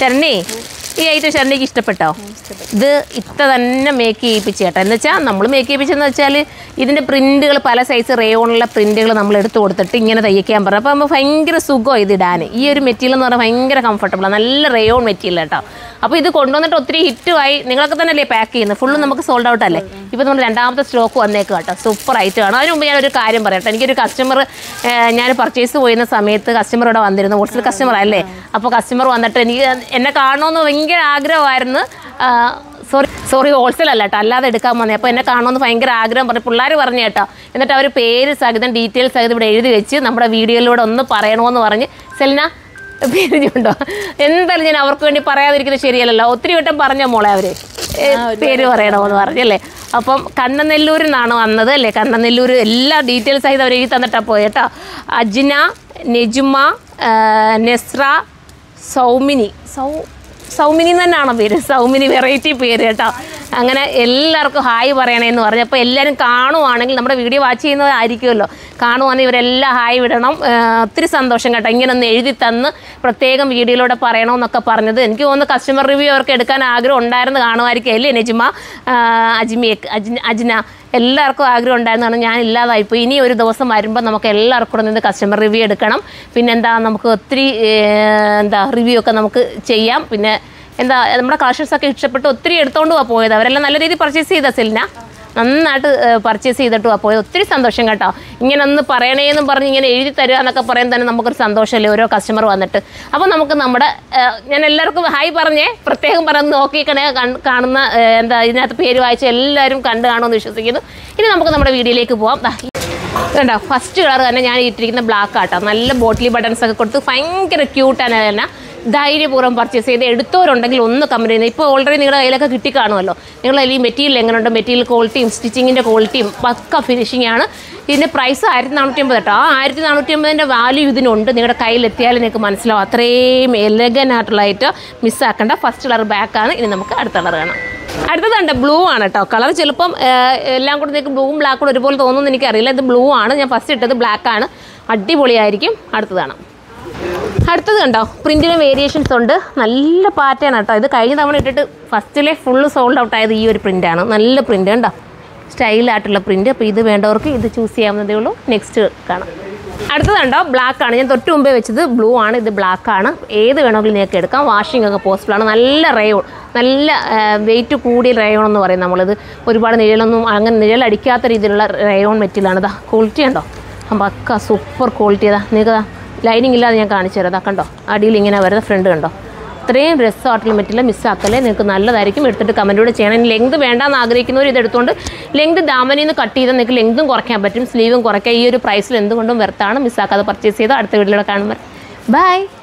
ശരണി ഈ ഐറ്റം ശരണിക്ക് ഇഷ്ടപ്പെട്ടോ ഇത് ഇത്ര തന്നെ മേക്ക് ചെയ്യിപ്പിച്ച് കേട്ടോ എന്ന് വെച്ചാൽ നമ്മൾ മേക്ക് ചെയ്യിപ്പിച്ചെന്ന് വെച്ചാൽ ഇതിൻ്റെ പ്രിൻറ്റുകൾ പല സൈസ് റേയോണുള്ള പ്രിൻറ്റുകൾ നമ്മൾ എടുത്ത് കൊടുത്തിട്ട് ഇങ്ങനെ തയ്ക്കാൻ പറഞ്ഞു അപ്പോൾ നമ്മൾ ഭയങ്കര സുഖമാണ് ഇത് ഇടാൻ ഈ ഒരു മെറ്റീരിയൽ എന്ന് പറഞ്ഞാൽ ഭയങ്കര കംഫർട്ടബിളാണ് നല്ല റേയോൺ മെറ്റീരിയൽ കേട്ടോ അപ്പോൾ ഇത് കൊണ്ടുവന്നിട്ട് ഒത്തിരി ഹിറ്റുമായി നിങ്ങളൊക്കെ തന്നെ അല്ലേ പാക്ക് ചെയ്യുന്നത് ഫുള്ള് നമുക്ക് സോൾഡ് ഔട്ട് അല്ലേ ഇപ്പോൾ നമ്മൾ രണ്ടാമത്തെ സ്റ്റോക്ക് വന്നേക്ക് കേട്ടോ സൂപ്പർ ആയിട്ട് ആണ് അതിന് മുമ്പ് ഞാനൊരു കാര്യം പറയട്ടെ എനിക്കൊരു കസ്റ്റമർ ഞാൻ പർച്ചേസ് ചെയ്യുന്ന സമയത്ത് കസ്റ്റമർ ഇവിടെ വന്നിരുന്നു ഹോൾസെയിൽ കസ്റ്റമർ അല്ലേ അപ്പോൾ കസ്റ്റമർ വന്നിട്ട് എനിക്ക് എന്നെ കാണണമെന്ന് ഭയങ്കര ആഗ്രഹമായിരുന്നു സോറി സോറി ഹോൾസെയിൽ അല്ല കേട്ടോ അല്ലാതെ എടുക്കാൻ വന്നേ അപ്പോൾ എന്നെ കാണണമെന്ന് ഭയങ്കര ആഗ്രഹം പറഞ്ഞു പിള്ളേർ പറഞ്ഞു കേട്ടോ എന്നിട്ട് അവർ പേര് സഹിതം ഡീറ്റെയിൽസ് സഹിതം ഇവിടെ എഴുതി വെച്ച് നമ്മുടെ വീഡിയോയിലൂടെ ഒന്ന് പറയണമെന്ന് പറഞ്ഞ് സെലിന പേരുണ്ടോ എന്തായാലും ഞാൻ അവർക്ക് വേണ്ടി പറയാതിരിക്കുന്നത് ശരിയല്ലല്ലോ ഒത്തിരി വട്ടം പറഞ്ഞ മോളെ അവര് ഏ, പേര് പറയണമെന്ന് പറഞ്ഞല്ലേ അപ്പം കണ്ണനെല്ലൂരിൽ നിന്നാണ് വന്നത് അല്ലേ കണ്ണനെല്ലൂർ എല്ലാ ഡീറ്റെയിൽസ് ആയിട്ട് അവർ എഴുതി തന്നിട്ടാണ് പോയത് കേട്ടോ അജ്ന നെജുമ ആ, നെസ്ര സൗമിനി സൗ സൗമിനി എന്ന് തന്നെയാണോ പേര് സൗമിനി വെറൈറ്റി പേര് കേട്ടോ അങ്ങനെ എല്ലാവർക്കും ഹായ് പറയണേന്ന് പറഞ്ഞു അപ്പോൾ എല്ലാവരും കാണുവാണെങ്കിൽ നമ്മുടെ വീഡിയോ വാച്ച് ചെയ്യുന്നതായിരിക്കുമല്ലോ കാണുവാണെങ്കിൽ ഇവരെല്ലാം ഹായ് വിടണം ആ, ഒത്തിരി സന്തോഷം കേട്ടോ ഇങ്ങനെ ഒന്ന് എഴുതി തന്ന് പ്രത്യേകം വീഡിയോയിലൂടെ പറയണമെന്നൊക്കെ പറഞ്ഞത് എനിക്ക് തോന്നുന്നു കസ്റ്റമർ റിവ്യൂ അവർക്ക് എടുക്കാൻ ആഗ്രഹം ഉണ്ടായിരുന്നു കാണുമായിരിക്കും അല്ലേ നെജിമ ആ, അജ്മിയക്ക് അജ്ന അജ്ന എല്ലാവർക്കും ആഗ്രഹം ഉണ്ടായിരുന്നതാണ് ഞാൻ ഇല്ലാതായിപ്പോയി ഇനി ഒരു ദിവസം വരുമ്പോൾ നമുക്ക് എല്ലാവർക്കും കൂടെ നിന്ന് കസ്റ്റമർ റിവ്യൂ എടുക്കണം പിന്നെന്താ നമുക്ക് ഒത്തിരി ഏർ, എന്താ റിവ്യൂ ഒക്കെ നമുക്ക് ചെയ്യാം പിന്നെ എന്താ നമ്മുടെ കളക്ഷൻസ് ഒക്കെ ഇഷ്ടപ്പെട്ട് ഒത്തിരി എടുത്തോണ്ട് പോവാ പോയത് അവരെല്ലാം നല്ല രീതിയിൽ പർച്ചേസ് ചെയ്ത സെലിന നന്നായിട്ട് പർച്ചേസ് ചെയ്തിട്ട് പോവാ പോയത് ഒത്തിരി സന്തോഷം കേട്ടോ ഇങ്ങനെ ഒന്ന് പറയണേന്നും പറഞ്ഞ് ഇങ്ങനെ എഴുതി തരിക എന്നൊക്കെ പറയാൻ തന്നെ നമുക്കൊരു സന്തോഷമല്ലേ ഓരോ കസ്റ്റമർ വന്നിട്ട് അപ്പോൾ നമുക്ക് നമ്മുടെ ഏർ, ഞാൻ എല്ലാവർക്കും ഹായ് പറഞ്ഞേ പ്രത്യേകം പറഞ്ഞ് നോക്കിക്കണേ കൺ- കാണുന്ന ഏർ, എന്താ ഇതിനകത്ത് പേര് വായിച്ച എല്ലാവരും കണ്ടു കാണുമെന്ന് വിശ്വസിക്കുന്നു ഇനി നമുക്ക് നമ്മുടെ വീഡിയോയിലേക്ക് പോവാം ദാ, കണ്ടോ ഫസ്റ്റ് കളർ തന്നെ ഞാൻ ഇട്ടിരിക്കുന്ന ബ്ലാക്ക് ആട്ടോ നല്ല ബോട്ടിലി ബട്ടൺസ് ഒക്കെ കൊടുത്ത് ഭയങ്കര ക്യൂട്ടാണ് തന്നെ ധൈര്യപൂർവ്വം പർച്ചേസ് ചെയ്ത് എടുത്തവരുണ്ടെങ്കിൽ ഒന്ന് കമ്പനി ചെയ്യുന്നത് ഇപ്പോൾ ഓൾറെഡി നിങ്ങളുടെ കയ്യിലൊക്കെ കിട്ടിക്കാണുമല്ലോ നിങ്ങളുടെ ഈ മെറ്റീരിയൽ എങ്ങനെയുണ്ട് മെറ്റീരിയൽ ക്വാളിറ്റിയും സ്റ്റിച്ചിങ്ങിൻ്റെ ക്വാളിറ്റിയും പക്ക ഫിനിഷിംഗ് ആണ് ഇതിൻ്റെ പ്രൈസ് ആയിരത്തി നാനൂറ്റി അമ്പത് കേട്ടോ ആ ആയിരത്തി നാനൂറ്റി അമ്പതിൻ്റെ വാല്യൂ ഇതിനുണ്ട് നിങ്ങളുടെ കയ്യിലെത്തിയാൽ നിങ്ങൾക്ക് മനസ്സിലാവും അത്രയും എലഗൻ ആയിട്ടുള്ളതായിട്ട് മിസ്സാക്കേണ്ട ഫസ്റ്റ് കളർ ബാക്കാണ് ഇനി നമുക്ക് അടുത്ത കളർ കാണാം അടുത്തതുണ്ട് ബ്ലൂ ആണ് കേട്ടോ കളർ ചിലപ്പം ഏഹ്, എല്ലാം കൂടെ നിങ്ങൾക്ക് ബ്ലൂവും ബ്ലാക്കും കൂടെ ഒരുപോലെ തോന്നുന്നു എനിക്കറിയില്ല ഇത് ബ്ലൂ ആണ് ഞാൻ ഫസ്റ്റ് ഇട്ടത് ബ്ലാക്ക് ആണ് അടിപൊളിയായിരിക്കും അടുത്തതാണ് അടുത്തത് കണ്ടോ പ്രിൻറ്റിന് വേരിയേഷൻസ് ഉണ്ട് നല്ല പാറ്റേൺ കേട്ടോ ഇത് കഴിഞ്ഞ തവണ ഇട്ടിട്ട് ഫസ്റ്റിലെ ഫുള്ള് സോൾഡ് ഔട്ട് ആയത് ഈ ഒരു പ്രിൻ്റാണ് നല്ല പ്രിൻ്റ് കണ്ടോ സ്റ്റൈലായിട്ടുള്ള പ്രിൻ്റ് അപ്പോൾ ഇത് വേണ്ടവർക്ക് ഇത് ചൂസ് ചെയ്യാവുന്നതേ ഉള്ളൂ നെക്സ്റ്റ് കാണാം അടുത്തത് കണ്ടോ ബ്ലാക്ക് ആണ് ഞാൻ തൊട്ട് മുമ്പേ വെച്ചത് ബ്ലൂ ആണ് ഇത് ബ്ലാക്ക് ആണ് ഏത് വേണമെങ്കിലും നിങ്ങൾക്ക് എടുക്കാം വാഷിംഗ് ഒക്കെ പോസിബിൾ ആണ് നല്ല റയോൺ നല്ല വെയിറ്റ് കൂടിയ റയോൺ എന്ന് പറയും നമ്മളിത് ഒരുപാട് നിഴലൊന്നും അങ്ങനെ നിഴലടിക്കാത്ത രീതിയിലുള്ള റയോൺ മെറ്റീരിയലാണ് ഇതാ ക്വാളിറ്റി ഉണ്ടോ പക്ക സൂപ്പർ ക്വാളിറ്റി അതാ നിങ്ങൾക്ക് ലൈനിങ് ഇല്ലാതെ ഞാൻ കാണിച്ചു തരാം അതാ കണ്ടോ അടിയിൽ ഇങ്ങനെ വരുന്ന ഫ്രണ്ട് കണ്ടോ ഇത്രയും രസമായിട്ടുള്ള മെറ്റീരിയൽ മിസ്സാക്കല്ലേ നിങ്ങൾക്ക് നല്ലതായിരിക്കും എടുത്തിട്ട് കമൻറ്റോട് ചെയ്യണം ഇനി ലെങ്ത് വേണ്ടാന്ന് ആഗ്രഹിക്കുന്നവർ ഇത് എടുത്തുകൊണ്ട് ലെങ്ത് ദാമനിൽ നിന്ന് കട്ട് ചെയ്താൽ നിങ്ങൾക്ക് ലെങ്തും കുറയ്ക്കാൻ പറ്റും സ്ലീവും കുറയ്ക്കാം ഈ ഒരു പ്രൈസിൽ എന്തുകൊണ്ടും വെർത്താണ് മിസ്സാക്കാതെ പർച്ചേസ് ചെയ്ത് അടുത്ത വീട്ടിലൂടെ കാണുമ്പോൾ ബൈ